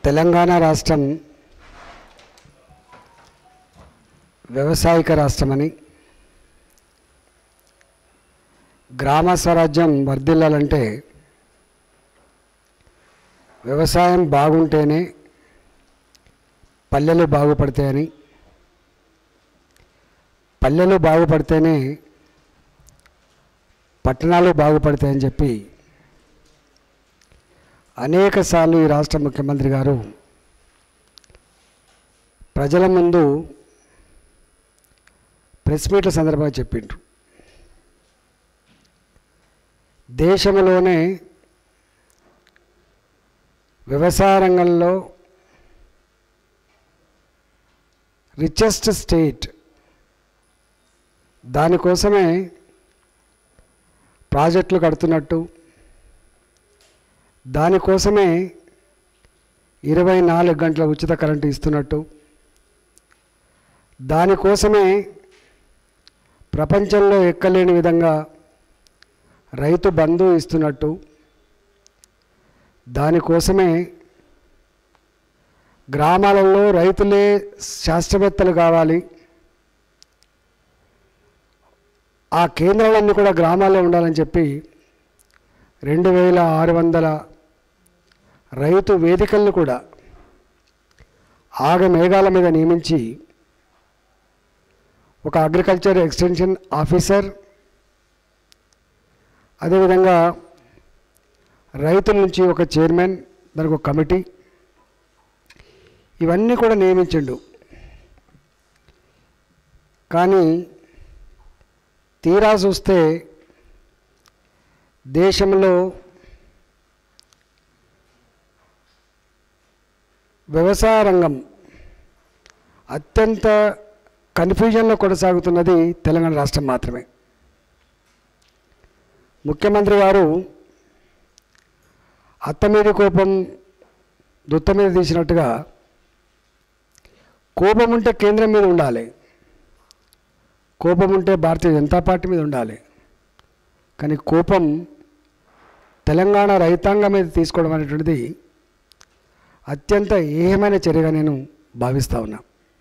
తెలంగాణ రాష్ట్రం వ్యవసాయక రాష్ట్రమని గ్రామ స్వరాజ్యం వర్ధిల్లాలంటే వ్యవసాయం బాగుంటేనే పల్లెలు బాగుపడతాయని పల్లెలు బాగుపడితేనే పట్టణాలు బాగుపడతాయని చెప్పి అనేక సార్లు ఈ రాష్ట్ర ముఖ్యమంత్రి గారు ప్రజల ముందు ప్రెస్ మీట్ల సందర్భంగా చెప్పిండ్రు దేశంలోనే వ్యవసాయ రంగంలో రిచెస్ట్ స్టేట్ దానికోసమే ప్రాజెక్టులు కడుతున్నట్టు దానికోసమే ఇరవై నాలుగు గంటల ఉచిత కరెంటు ఇస్తున్నట్టు దానికోసమే ప్రపంచంలో ఎక్కలేని విధంగా రైతు బంధు ఇస్తున్నట్టు దానికోసమే గ్రామాలలో రైతులే శాస్త్రవేత్తలు కావాలి ఆ కేంద్రాలన్నీ కూడా గ్రామాల్లో ఉండాలని చెప్పి రెండు వేల ఆరు వందల రైతు వేదికలను కూడా ఆగ మేఘాల మీద నియమించి ఒక అగ్రికల్చర్ ఎక్స్టెన్షన్ ఆఫీసర్ అదేవిధంగా రైతుల నుంచి ఒక చైర్మన్ దానికి ఒక కమిటీ ఇవన్నీ కూడా నియమించిండు కానీ తీరా చూస్తే దేశంలో వ్యవసాయ రంగం అత్యంత కన్ఫ్యూజన్లో కొనసాగుతున్నది తెలంగాణ రాష్ట్రం మాత్రమే ముఖ్యమంత్రి గారు అత్త మీద కోపం దుత్త మీద తీసినట్టుగా కోపం ఉంటే కేంద్రం మీద ఉండాలి కోపం ఉంటే భారతీయ జనతా పార్టీ మీద ఉండాలి కానీ కోపం తెలంగాణ రైతాంగం మీద తీసుకోవడం అనేటువంటిది అత్యంత ఏహమైన చర్యగా నేను భావిస్తూ ఉన్నా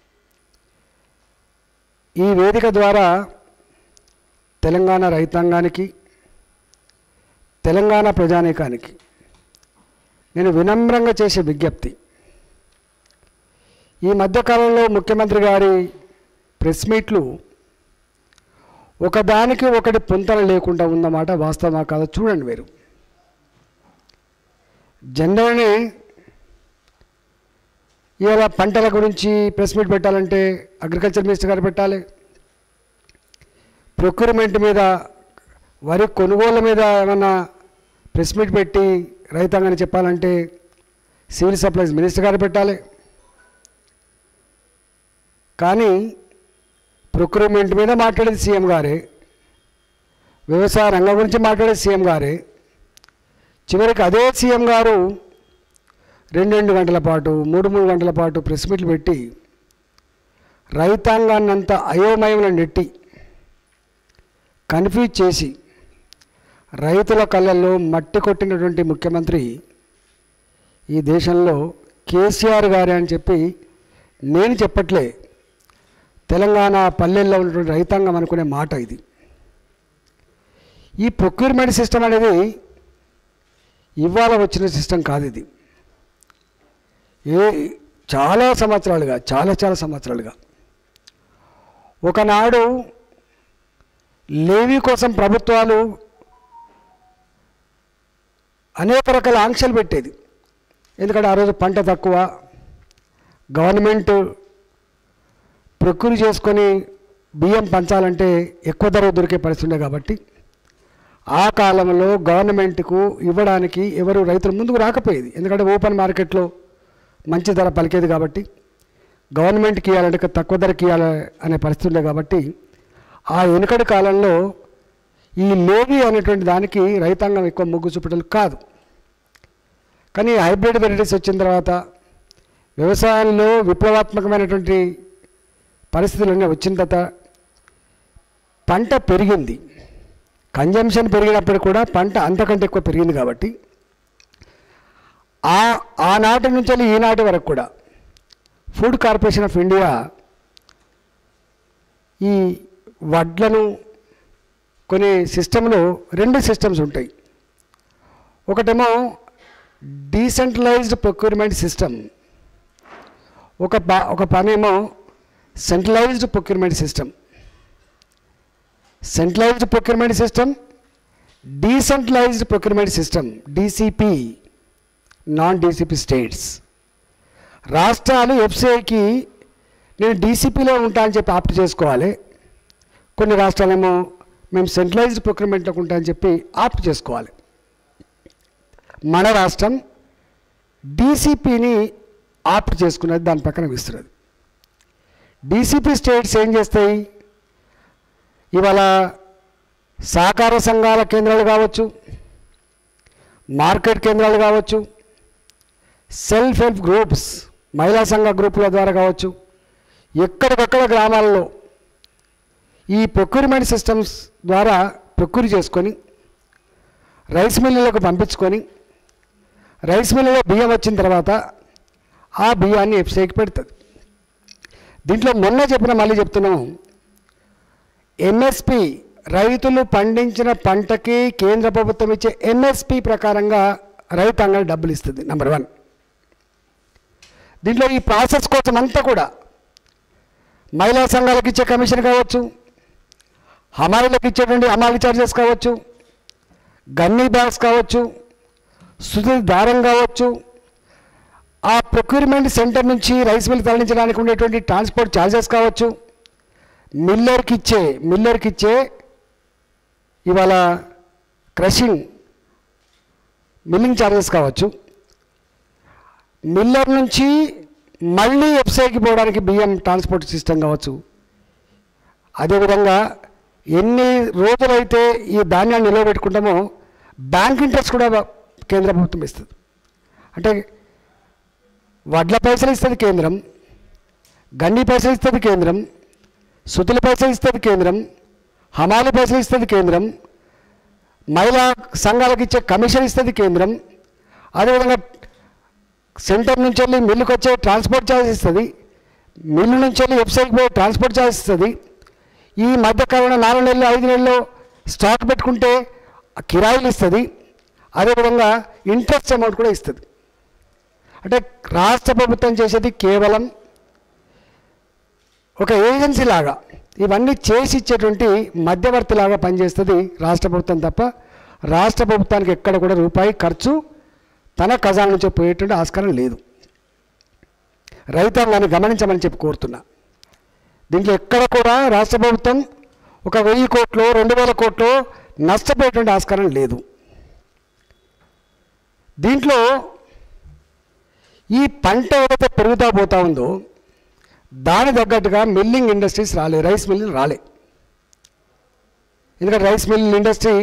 ఈ వేదిక ద్వారా తెలంగాణ రైతాంగానికి తెలంగాణ ప్రజానీకానికి నేను వినమ్రంగా చేసే విజ్ఞప్తి ఈ మధ్యకాలంలో ముఖ్యమంత్రి గారి ప్రెస్ మీట్లు ఒకదానికి ఒకటి పొంతన లేకుండా ఉన్నమాట వాస్తవమా కాదో చూడండి మీరు జనరల్ని ఇవాళ పంటల గురించి ప్రెస్ మీట్ పెట్టాలంటే అగ్రికల్చర్ మినిస్టర్ గారు పెట్టాలి ప్రొక్యూర్మెంట్ మీద వరి కొనుగోలు మీద ఏమన్నా ప్రెస్ మీట్ పెట్టి రైతాంగాన్ని చెప్పాలంటే సివిల్ సప్లైస్ మినిస్టర్ గారు పెట్టాలి కానీ ప్రొక్యూర్మెంట్ మీద మాట్లాడేది సీఎం గారే వ్యవసాయ రంగం గురించి మాట్లాడేది సీఎం గారే చివరికి అదే సీఎం గారు రెండు రెండు గంటల పాటు మూడు మూడు గంటల పాటు ప్రెస్ మీట్లు పెట్టి రైతాంగాన్ని అంతా అయోమయంలో నెట్టి కన్ఫ్యూజ్ చేసి రైతుల కళ్ళల్లో మట్టి కొట్టినటువంటి ముఖ్యమంత్రి ఈ దేశంలో కేసీఆర్ గారే అని చెప్పి నేను చెప్పట్లే తెలంగాణ పల్లెల్లో ఉన్నటువంటి రైతాంగం అనుకునే మాట ఇది ఈ ప్రొక్యూర్మెంట్ సిస్టమ్ అనేది ఇవాళ వచ్చిన సిస్టమ్ కాదు ఇది ఏ చాలా సంవత్సరాలుగా చాలా చాలా సంవత్సరాలుగా ఒకనాడు లేవీ కోసం ప్రభుత్వాలు అనేక రకాల ఆంక్షలు పెట్టేది ఎందుకంటే ఆ రోజు పంట తక్కువ గవర్నమెంట్ ప్రకృతి చేసుకొని బియ్యం పంచాలంటే ఎక్కువ ధర దొరికే పరిస్థితి ఉండే కాబట్టి ఆ కాలంలో గవర్నమెంట్కు ఇవ్వడానికి ఎవరు రైతులు ముందుకు రాకపోయేది ఎందుకంటే ఓపెన్ మార్కెట్లో మంచి ధర పలికేది కాబట్టి గవర్నమెంట్కి ఇవ్వాలంటే తక్కువ ధరకి ఇవ్వాలి అనే పరిస్థితి ఉండే కాబట్టి ఆ వెనుకటి కాలంలో ఈ లేవి అనేటువంటి దానికి రైతాంగం ఎక్కువ మొగ్గు చూపటం కాదు కానీ హైబ్రిడ్ వెరైటీస్ వచ్చిన తర్వాత వ్యవసాయంలో విప్లవాత్మకమైనటువంటి పరిస్థితులన్నీ వచ్చిన తర్వాత పంట పెరిగింది కన్జంప్షన్ పెరిగినప్పుడు కూడా పంట అంతకంటే ఎక్కువ పెరిగింది కాబట్టి ఆ ఆనాటి నుంచి ఈనాటి వరకు కూడా ఫుడ్ కార్పొరేషన్ ఆఫ్ ఇండియా ఈ వడ్లను కొన్ని సిస్టంలో రెండు సిస్టమ్స్ ఉంటాయి ఒకటేమో డీసెంట్రలైజ్డ్ ప్రొక్యూర్మెంట్ సిస్టమ్ ఒక ప ఒక పనేమో centralised procurement system centralised procurement system decentralised procurement system DCP non DCP states రాష్ట్రాలు ఎఫ్సిఐకి నేను డీసీపీలో ఉంటా అని చెప్పి ఆప్ట్ చేసుకోవాలి కొన్ని రాష్ట్రాలేమో మేము సెంట్రలైజ్డ్ ప్రొక్యూర్మెంట్లోకి ఉంటా అని చెప్పి ఆప్ట్ చేసుకోవాలి మన రాష్ట్రం డీసీపీని ఆప్ట్ చేసుకున్నది దాని పక్కన విస్తున్నది డీసీపీ స్టేట్స్ ఏం చేస్తాయి ఇవాళ సహకార సంఘాల కేంద్రాలు కావచ్చు మార్కెట్ కేంద్రాలు కావచ్చు సెల్ఫ్ హెల్ప్ గ్రూప్స్ మహిళా సంఘ గ్రూపుల ద్వారా కావచ్చు ఎక్కడికక్కడ గ్రామాల్లో ఈ ప్రొక్యూర్మెంట్ సిస్టమ్స్ ద్వారా ప్రొక్యూర్ చేసుకొని రైస్ మిల్లులకు పంపించుకొని రైస్ మిల్లులో బియ్యం వచ్చిన తర్వాత ఆ బియ్యాన్ని ఎఫ్సీఐకి పెడుతుంది దీంట్లో మొన్న చెప్పిన మళ్ళీ చెప్తున్నాము ఎంఎస్పి రైతులు పండించిన పంటకి కేంద్ర ప్రభుత్వం ఇచ్చే ఎంఎస్పి ప్రకారంగా రైతాంగానికి డబ్బులు ఇస్తుంది నెంబర్ వన్ దీంట్లో ఈ ప్రాసెస్ కోసం అంతా కూడా మహిళా సంఘాలకు ఇచ్చే కమిషన్ కావచ్చు హమాలీలకు ఇచ్చేటువంటి హమాలి ఛార్జెస్ కావచ్చు గన్నీ బ్యాగ్స్ కావచ్చు సుధి దారం కావచ్చు ఆ ప్రొక్యూర్మెంట్ సెంటర్ నుంచి రైస్ మిల్ తరలించడానికి ఉండేటువంటి ట్రాన్స్పోర్ట్ ఛార్జెస్ కావచ్చు మిల్లర్కి ఇచ్చే మిల్లర్కి ఇచ్చే ఇవాళ క్రషింగ్ మిల్లింగ్ ఛార్జెస్ కావచ్చు మిల్లర్ నుంచి మళ్ళీ వెబ్సైట్కి పోవడానికి బియ్యం ట్రాన్స్పోర్ట్ సిస్టమ్ కావచ్చు అదేవిధంగా ఎన్ని రోజులైతే ఈ ధాన్యాన్ని నిలవబెట్టుకుంటామో బ్యాంక్ ఇంట్రెస్ట్ కూడా కేంద్ర ప్రభుత్వం ఇస్తుంది అంటే వడ్ల పైసలు ఇస్తుంది కేంద్రం గండి పైసలు ఇస్తుంది కేంద్రం సుతుల పైసలు ఇస్తుంది కేంద్రం హమాలి పైసలు ఇస్తుంది కేంద్రం మహిళా సంఘాలకు ఇచ్చే కమిషన్ ఇస్తుంది కేంద్రం అదేవిధంగా సెంటర్ నుంచి వెళ్ళి మిల్లుకి వచ్చే ట్రాన్స్పోర్ట్ ఛార్జెస్ ఇస్తుంది మిల్లు నుంచి వెళ్ళి వెబ్సైట్కి పోయి ట్రాన్స్పోర్ట్ ఛార్జెస్ ఇస్తుంది ఈ మధ్యకాలంలో నాలుగు నెలలు ఐదు నెలలు స్టాక్ పెట్టుకుంటే ఆ కిరాయిలు ఇస్తుంది అదేవిధంగా ఇంట్రెస్ట్ అమౌంట్ కూడా ఇస్తుంది అంటే రాష్ట్ర ప్రభుత్వం చేసేది కేవలం ఒక ఏజెన్సీ లాగా ఇవన్నీ చేసి ఇచ్చేటువంటి మధ్యవర్తి లాగా పనిచేస్తుంది రాష్ట్ర ప్రభుత్వం తప్ప రాష్ట్ర ప్రభుత్వానికి ఎక్కడ కూడా రూపాయి ఖర్చు తన ఖజానా నుంచి పోయేటువంటి ఆస్కారం లేదు రైతాంగాన్ని గమనించమని చెప్పి కోరుతున్నా దీంట్లో ఎక్కడ కూడా రాష్ట్ర ప్రభుత్వం ఒక వెయ్యి కోట్లు రెండు వేల కోట్లు నష్టపోయేటువంటి ఆస్కారం లేదు దీంట్లో ఈ పంట ఏదైతే పెరుగుతా పోతా ఉందో దాని తగ్గట్టుగా మిల్లింగ్ ఇండస్ట్రీస్ రాలే రైస్ మిల్లులు రాలే ఎందుకంటే రైస్ మిల్ ఇండస్ట్రీ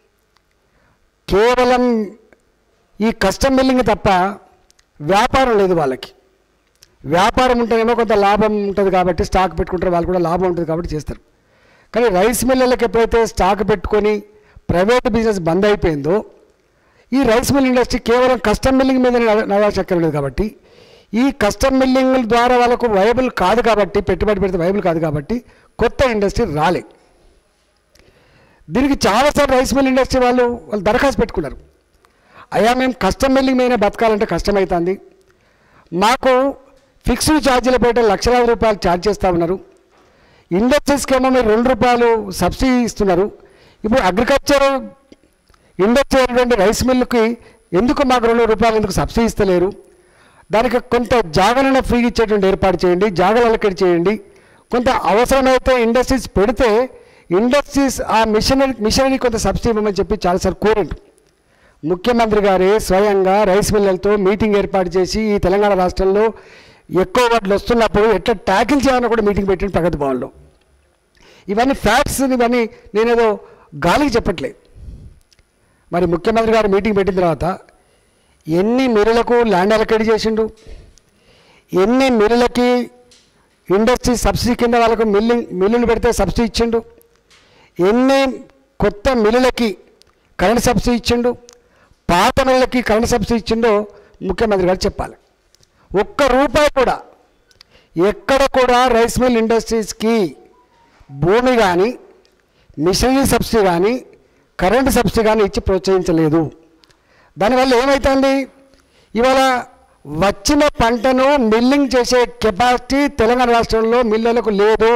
కేవలం ఈ కస్టమ్ మిల్లింగ్ తప్ప వ్యాపారం లేదు వాళ్ళకి వ్యాపారం ఉంటేనేమో కొంత లాభం ఉంటుంది కాబట్టి స్టాక్ పెట్టుకుంటారు వాళ్ళు కూడా లాభం ఉంటుంది కాబట్టి చేస్తారు కానీ రైస్ మిల్లర్లకు ఎప్పుడైతే స్టాక్ పెట్టుకొని ప్రైవేట్ బిజినెస్ బంద్ అయిపోయిందో ఈ రైస్ మిల్ ఇండస్ట్రీ కేవలం కస్టమ్ మిల్లింగ్ మీద నడవచక్కర లేదు కాబట్టి ఈ కస్టమ్ మిల్లింగ్ ద్వారా వాళ్ళకు వైబుల్ కాదు కాబట్టి పెట్టుబడి పెడితే వైబుల్ కాదు కాబట్టి కొత్త ఇండస్ట్రీ రాలే దీనికి చాలాసార్లు రైస్ మిల్ ఇండస్ట్రీ వాళ్ళు వాళ్ళు దరఖాస్తు పెట్టుకున్నారు అయ్యా మేము కస్టమ్ మిల్లింగ్ మీద బతకాలంటే కష్టమవుతుంది మాకు ఫిక్స్డ్ ఛార్జీల పేట లక్షలాది రూపాయలు ఛార్జ్ చేస్తూ ఉన్నారు ఇండస్ట్రీస్కి ఏమో మీరు రెండు రూపాయలు సబ్సిడీ ఇస్తున్నారు ఇప్పుడు అగ్రికల్చర్ ఇండస్ట్రీ అయినటువంటి రైస్ మిల్లుకి ఎందుకు మాకు రెండు రూపాయలు ఎందుకు సబ్సిడీ ఇస్తలేరు దానికి కొంత జాగరణ ఫ్రీ ఇచ్చేటువంటి ఏర్పాటు చేయండి జాగరణ అలకెట్ చేయండి కొంత అవసరమైతే ఇండస్ట్రీస్ పెడితే ఇండస్ట్రీస్ ఆ మిషనరీ మిషనరీ కొంత సబ్సిడీ ఇవ్వమని చెప్పి చాలాసార్లు కోరిండు ముఖ్యమంత్రి గారే స్వయంగా రైస్ మిల్లలతో మీటింగ్ ఏర్పాటు చేసి ఈ తెలంగాణ రాష్ట్రంలో ఎక్కువ వడ్లు వస్తున్నప్పుడు ఎట్లా ట్యాకిల్ చేయాలని కూడా మీటింగ్ పెట్టింది ప్రగతి భవన్లో ఇవన్నీ ఫ్యాక్ట్స్ ఇవన్నీ నేనేదో గాలికి చెప్పట్లేదు మరి ముఖ్యమంత్రి గారు మీటింగ్ పెట్టిన తర్వాత ఎన్ని మిల్లులకు ల్యాండ్ అలకేట్ చేసిండు ఎన్ని మిల్లులకి ఇండస్ట్రీ సబ్సిడీ కింద వాళ్ళకు మిల్లింగ్ మిల్లులు పెడితే సబ్సిడీ ఇచ్చిండు ఎన్ని కొత్త మిల్లులకి కరెంట్ సబ్సిడీ ఇచ్చిండు పాత మిల్లులకి కరెంట్ సబ్సిడీ ఇచ్చిండో ముఖ్యమంత్రి గారు చెప్పాలి ఒక్క రూపాయి కూడా ఎక్కడ కూడా రైస్ మిల్ ఇండస్ట్రీస్కి భూమి కానీ మిషనరీ సబ్సిడీ కానీ కరెంటు సబ్సిడీ కానీ ఇచ్చి ప్రోత్సహించలేదు దానివల్ల ఏమవుతుంది ఇవాళ వచ్చిన పంటను మిల్లింగ్ చేసే కెపాసిటీ తెలంగాణ రాష్ట్రంలో మిల్లులకు లేదు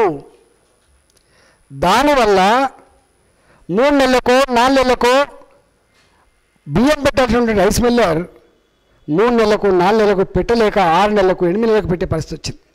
దానివల్ల మూడు నెలలకో నాలుగు నెలలకో బియ్యం పెట్టాల్సిన రైస్ మిల్లర్ మూడు నెలలకు నాలుగు నెలలకు పెట్టలేక ఆరు నెలలకు ఎనిమిది నెలలకు పెట్టే పరిస్థితి వచ్చింది